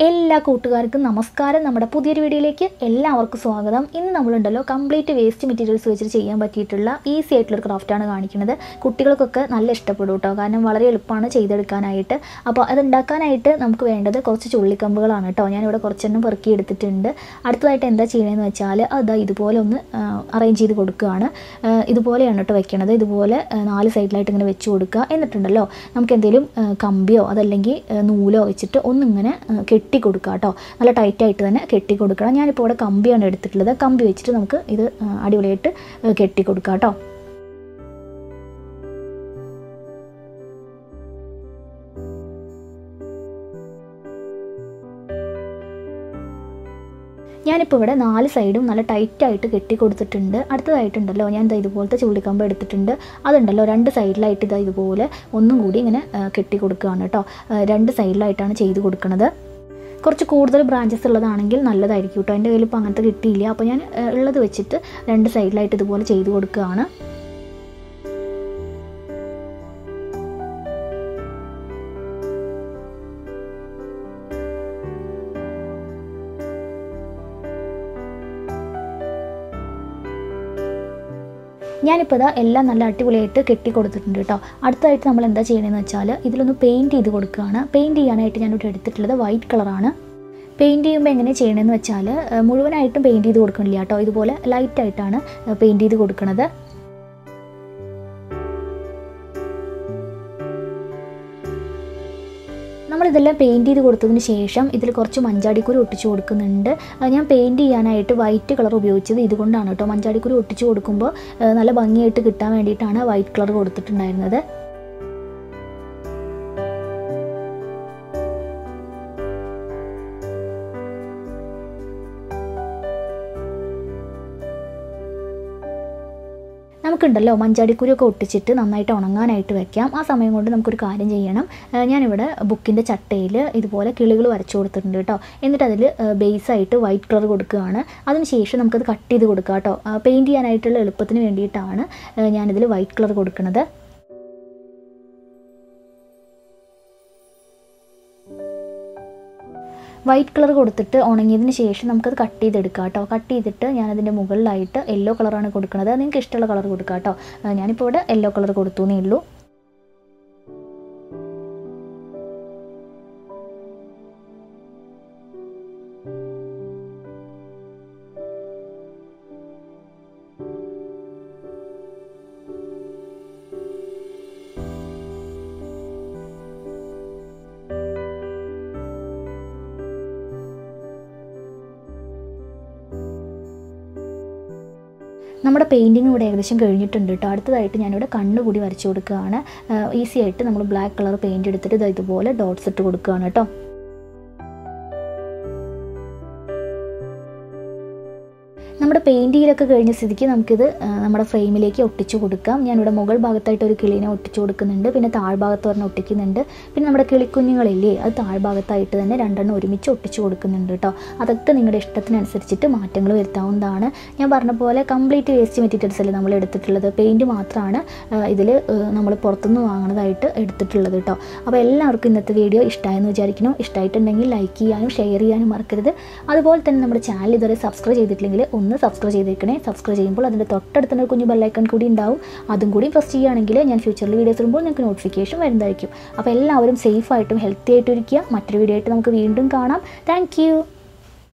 എല്ലാ കൂട്ടുകാർക്കും നമസ്കാരം നമ്മുടെ പുതിയൊരു വീഡിയോയിലേക്ക് എല്ലാവർക്കും സ്വാഗതം ഇന്ന് നമ്മളുണ്ടല്ലോ കംപ്ലീറ്റ് വേസ്റ്റ് മെറ്റീരിയൽസ് വെച്ചിട്ട് ചെയ്യാൻ പറ്റിയിട്ടുള്ള ഈസി ആയിട്ടുള്ളൊരു ക്രാഫ്റ്റാണ് കാണിക്കുന്നത് കുട്ടികൾക്കൊക്കെ നല്ല ഇഷ്ടപ്പെടും കേട്ടോ കാരണം വളരെ എളുപ്പമാണ് ചെയ്തെടുക്കാനായിട്ട് അപ്പോൾ അത് ഉണ്ടാക്കാനായിട്ട് നമുക്ക് വേണ്ടത് കുറച്ച് ചുള്ളിക്കമ്പുകളാണ് കേട്ടോ ഞാനിവിടെ കുറച്ചെണ്ണം പെറുക്കി എടുത്തിട്ടുണ്ട് അടുത്തതായിട്ട് എന്താ ചെയ്യണമെന്ന് വെച്ചാൽ അത് ഇതുപോലെ ഒന്ന് അറേഞ്ച് ചെയ്ത് കൊടുക്കുകയാണ് ആ, ഇതുപോലെയാണ് കേട്ടോ വെക്കണത് ഇതുപോലെ ആ, നാല് സൈഡിലായിട്ട് ഇങ്ങനെ വെച്ച് കൊടുക്കുക എന്നിട്ടുണ്ടല്ലോ നമുക്ക് എന്തെങ്കിലും ആ, കമ്പിയോ അതല്ലെങ്കിൽ ആ, നൂലോ വെച്ചിട്ട് ഒന്നിങ്ങനെ ആ, കെട്ടി കൊടുക്കുക കേട്ടോ നല്ല ടൈറ്റായിട്ട് തന്നെ കെട്ടി കൊടുക്കണം ഞാനിപ്പോൾ ഇവിടെ കമ്പിയാണ് എടുത്തിട്ടുള്ളത് കമ്പി വെച്ചിട്ട് നമുക്ക് ഇത് ആ, അടിപൊളിയായിട്ട് ആ, കെട്ടി കൊടുക്കാം കേട്ടോ ഞാനിപ്പോൾ ഇവിടെ നാല് സൈഡും നല്ല ടൈറ്റായിട്ട് കെട്ടി കൊടുത്തിട്ടുണ്ട് അടുത്തതായിട്ടുണ്ടല്ലോ ഞാൻ ദാ ഇതുപോലത്തെ ചുള്ളിക്കമ്പ് എടുത്തിട്ടുണ്ട് അതുണ്ടല്ലോ രണ്ട് സൈഡിലായിട്ട് ഇതാ ഇതുപോലെ ഒന്നും കൂടി ഇങ്ങനെ ആ, കെട്ടി കൊടുക്കുകയാണ് കേട്ടോ ആ, രണ്ട് സൈഡിലായിട്ടാണ് ചെയ്ത് കൊടുക്കുന്നത് കുറച്ച് കൂടുതൽ ബ്രാഞ്ചസ് ഉള്ളതാണെങ്കിൽ നല്ലതായിരിക്കും കേട്ടോ എൻ്റെ കയ്യിൽ ഇപ്പോൾ അങ്ങനത്തെ കിട്ടിയില്ല അപ്പോൾ ഞാൻ ആ, ഉള്ളത് വെച്ചിട്ട് രണ്ട് സൈഡിലായിട്ട് ഇതുപോലെ ചെയ്ത് കൊടുക്കുകയാണ് ഞാനിപ്പോൾ ഇതാ എല്ലാം നല്ല അടിപൊളിയായിട്ട് കെട്ടി കൊടുത്തിട്ടുണ്ട് കേട്ടോ അടുത്തതായിട്ട് നമ്മൾ എന്താ ചെയ്യണമെന്ന് വെച്ചാൽ ഇതിലൊന്ന് പെയിൻറ്റ് ചെയ്ത് കൊടുക്കുകയാണ് പെയിൻറ്റ് ചെയ്യാനായിട്ട് ഞാനിവിടെ എടുത്തിട്ടുള്ളത് വൈറ്റ് കളറാണ് പെയിൻറ്റ് ചെയ്യുമ്പോൾ എങ്ങനെ ചെയ്യണമെന്ന് വെച്ചാൽ ഏഹ്, മുഴുവനായിട്ടും പെയിൻറ്റ് ചെയ്ത് കൊടുക്കണില്ല കേട്ടോ ഇതുപോലെ ലൈറ്റായിട്ടാണ് പെയിൻറ്റ് ചെയ്ത് കൊടുക്കുന്നത് നമ്മളിതെല്ലാം പെയിൻറ്റ് ചെയ്ത് കൊടുത്തതിന് ശേഷം ഇതിൽ കുറച്ച് മഞ്ചാടിക്കുരു ഒട്ടിച്ച് കൊടുക്കുന്നുണ്ട് അത് ഞാൻ പെയിൻറ്റ് ചെയ്യാനായിട്ട് വൈറ്റ് കളർ ഉപയോഗിച്ചത് ഇതുകൊണ്ടാണ് കേട്ടോ മഞ്ചാടിക്കുരു ഒട്ടിച്ച് കൊടുക്കുമ്പോൾ ഏഹ്, നല്ല ഭംഗിയായിട്ട് കിട്ടാൻ വേണ്ടിയിട്ടാണ് വൈറ്റ് കളർ കൊടുത്തിട്ടുണ്ടായിരുന്നത് നമുക്കുണ്ടല്ലോ മഞ്ചാടിക്കുരുയൊക്കെ ഒട്ടിച്ചിട്ട് നന്നായിട്ട് ഉണങ്ങാനായിട്ട് വെക്കാം ആ സമയം കൊണ്ട് നമുക്കൊരു കാര്യം ചെയ്യണം ഏഹ് ഞാനിവിടെ ബുക്കിൻ്റെ ചട്ടയിൽ ഇതുപോലെ കിളികൾ വരച്ചു കൊടുത്തിട്ടുണ്ട് കേട്ടോ എന്നിട്ട് അതിൽ ബേസായിട്ട് വൈറ്റ് കളർ കൊടുക്കുകയാണ് അതിനുശേഷം നമുക്കത് കട്ട് ചെയ്ത് കൊടുക്കാം കേട്ടോ പെയിൻറ്റ് ചെയ്യാനായിട്ടുള്ള എളുപ്പത്തിന് വേണ്ടിയിട്ടാണ് ഏഹ് ഞാനിതിൽ വൈറ്റ് കളർ കൊടുക്കുന്നത് വൈറ്റ് കളർ കൊടുത്തിട്ട് ഉണങ്ങിയതിന് ശേഷം നമുക്കത് കട്ട് ചെയ്തെടുക്കാം കേട്ടോ കട്ട് ചെയ്തിട്ട് ഞാനതിൻ്റെ മുകളിലായിട്ട് യെല്ലോ കളറാണ് കൊടുക്കുന്നത് നിങ്ങൾക്ക് ഇഷ്ടമുള്ള കളർ കൊടുക്കാം കേട്ടോ ആ, ഞാനിപ്പോൾ ഇവിടെ യെല്ലോ കളർ കൊടുത്തു എന്നേ ഉള്ളൂ നമ്മുടെ പെയിൻറ്റിങ് ഇവിടെ ഏകദേശം കഴിഞ്ഞിട്ടുണ്ട് കേട്ടോ അടുത്തതായിട്ട് ഞാനിവിടെ കണ്ണ് കൂടി വരച്ചു കൊടുക്കുകയാണ് ഈസി ആയിട്ട് നമ്മൾ ബ്ലാക്ക് കളർ പെയിൻറ്റ് എടുത്തിട്ട് ഇതാ ഇതുപോലെ ഡോട്ട്സ് ഇട്ട് കൊടുക്കുകയാണ് കേട്ടോ നമ്മുടെ പെയിൻറ്റിങ്ങിലൊക്കെ കഴിഞ്ഞ സ്ഥിതിക്ക് നമുക്കിത് ആ, നമ്മുടെ ഫ്രെയിമിലേക്ക് ഒട്ടിച്ചു കൊടുക്കാം ഞാനിവിടെ മുകൾ ഭാഗത്തായിട്ട് ഒരു കിളീനെ ഒട്ടിച്ചു കൊടുക്കുന്നുണ്ട് പിന്നെ താഴ്ഭാഗത്ത് ഒരെണ്ണം ഒട്ടിക്കുന്നുണ്ട് പിന്നെ നമ്മുടെ കിളിക്കുഞ്ഞുങ്ങളില്ലേ അത് താഴ്ഭാഗത്തായിട്ട് തന്നെ രണ്ടെണ്ണം ഒരുമിച്ച് ഒട്ടിച്ചു കൊടുക്കുന്നുണ്ട് കേട്ടോ അതൊക്കെ നിങ്ങളുടെ ഇഷ്ടത്തിനനുസരിച്ചിട്ട് മാറ്റങ്ങൾ വരുത്താവുന്നതാണ് ഞാൻ പറഞ്ഞ പോലെ കംപ്ലീറ്റ് വേസ്റ്റ് മെറ്റീരിയൽസ് അല്ലേ നമ്മൾ എടുത്തിട്ടുള്ളത് പെയിൻറ്റ് മാത്രമാണ് ഇതിൽ നമ്മൾ പുറത്തുനിന്ന് വാങ്ങുന്നതായിട്ട് എടുത്തിട്ടുള്ളത് കേട്ടോ അപ്പോൾ എല്ലാവർക്കും ഇന്നത്തെ വീഡിയോ ഇഷ്ടമായെന്ന് വിചാരിക്കുന്നു ഇഷ്ടമായിട്ടുണ്ടെങ്കിൽ ലൈക്ക് ചെയ്യാനും ഷെയർ ചെയ്യാനും മറക്കരുത് അതുപോലെ തന്നെ നമ്മുടെ ചാനൽ ഇതുവരെ സബ്സ്ക്രൈബ് ചെയ്തിട്ടില്ലെങ്കിൽ ഒന്ന് സബ്സ്ക്രൈബ് ചെയ്തേക്കണേ സബ്സ്ക്രൈബ് ചെയ്യുമ്പോൾ അതിൻ്റെ തൊട്ടടുത്ത് തന്നെ ഒരു കുഞ്ഞു ബെല്ലൈക്കൺ കൂടി ഉണ്ടാവും അതും കൂടി പ്രസ് ചെയ്യുകയാണെങ്കിൽ ഞാൻ ഫ്യൂച്ചറിൽ വീഡിയോസ് ഇടുമ്പോൾ നിങ്ങൾക്ക് നോട്ടിഫിക്കേഷൻ വരുന്നതായിരിക്കും അപ്പോൾ എല്ലാവരും സേഫായിട്ടും ഹെൽത്തി ആയിട്ടും ഇരിക്കുക മറ്റൊരു വീഡിയോ ആയിട്ട് നമുക്ക് വീണ്ടും കാണാം താങ്ക്